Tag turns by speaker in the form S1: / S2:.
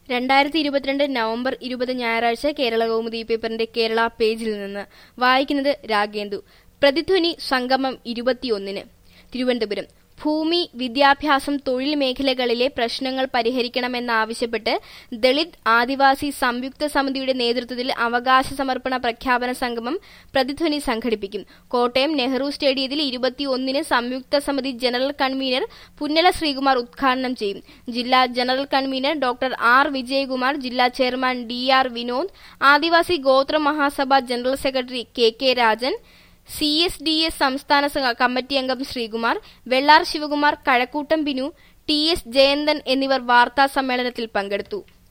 S1: രണ്ടായിരത്തി ഇരുപത്തിരണ്ട് നവംബർ ഇരുപത് ഞായറാഴ്ച കേരള കൗമുദി പേപ്പറിന്റെ കേരള പേജിൽ നിന്ന് വായിക്കുന്നത് രാഗേന്ദു പ്രതിധ്വനി സംഗമം ഇരുപത്തിയൊന്നിന് തിരുവനന്തപുരം ഭൂമി വിദ്യാഭ്യാസം തൊഴിൽ മേഖലകളിലെ പ്രശ്നങ്ങൾ പരിഹരിക്കണമെന്നാവശ്യപ്പെട്ട് ദളിത് ആദിവാസി സംയുക്ത സമിതിയുടെ നേതൃത്വത്തിൽ അവകാശ സമർപ്പണ പ്രഖ്യാപന സംഗമം പ്രതിധ്വനി സംഘടിപ്പിക്കും കോട്ടയം നെഹ്റു സ്റ്റേഡിയത്തിൽ ഇരുപത്തിയൊന്നിന് സംയുക്ത സമിതി ജനറൽ കൺവീനർ പുന്നല ശ്രീകുമാർ ഉദ്ഘാടനം ചെയ്യും ജില്ലാ general convener doctor R Vijayakumar ജില്ലാ chairman D R Vinod Adivasi Gothra Mahasabha general secretary K K Rajan C S D S സംസ്ഥാന സ- കമ്മിറ്റി അംഗം ശ്രീകുമാർ വെള്ളാർ ശിവകുമാർ കഴക്കൂട്ടം ബിനു ടി എസ് ജയന്തൻ എന്നിവർ വാർത്താ സമ്മേളനത്തിൽ പങ്കെടുത്തു